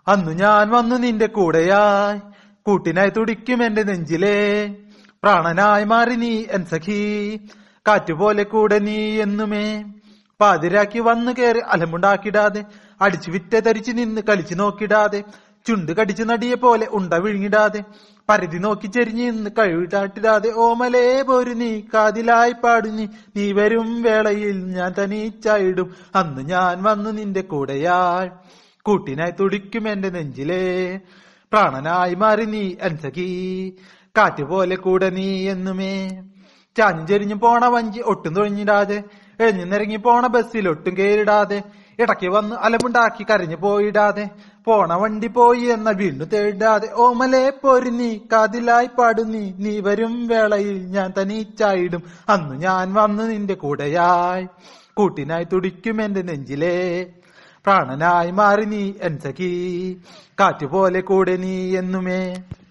അന്നു ഞാൻ വന്നു നിന്റെ കൂടെയായി കൂട്ടിനായി തുടിക്കും എന്റെ നെഞ്ചിലെ പ്രാണനായി മാറി നീ എൻ സഖി കാറ്റുപോലെ കൂടെ നീ എന്നുമേ പാതിരാക്കി വന്നു കേറി അലമുണ്ടാക്കിടാതെ അടിച്ചു വിറ്റ ധരിച്ച് നിന്ന് കളിച്ചു നോക്കിടാതെ ചുണ്ട് കടിച്ചു നടിയെ പോലെ ഉണ്ട വിഴുങ്ങിടാതെ പരിധി നോക്കി ചെരിഞ്ഞ് നിന്ന് കഴിവിട്ടാട്ടിടാതെ ഓമലേ പോരു നീ കാതിലായി പാടു നീ നീ വരും വേളയിൽ ഞാൻ തനിച്ചായിടും അന്ന് ഞാൻ വന്നു നിന്റെ കൂടെയായി കൂട്ടിനായി തുടിക്കും എന്റെ നെഞ്ചിലേ പ്രാണനായി മാറി നീ അൻസഖി കാറ്റ് പോലെ കൂടെ നീ എന്നുമേ ചാഞ്ഞും ചെരിഞ്ഞും പോണ വഞ്ചി ഒട്ടും തൊഴിഞ്ഞിടാതെ എഴിഞ്ഞു നിറങ്ങി പോണ ബസ്സിൽ ഒട്ടും കേറിടാതെ ഇടയ്ക്ക് വന്ന് അലമുണ്ടാക്കി കരഞ്ഞു പോയിടാതെ പോണ വണ്ടി പോയി എന്ന വീണ്ടും തേടാതെ ഓമലേ പോരി നീ കാതിലായി പാടു നീ നീ വരും വേളയിൽ ഞാൻ തനിച്ചായിടും അന്ന് ഞാൻ വന്നു നിന്റെ കൂടെയായി കൂട്ടിനായി തുടിക്കും എന്റെ നെഞ്ചിലേ പ്രാണനായി മാറി നീ എൻ സഖി കാറ്റുപോലെ കൂടെ നീ എന്നുമേ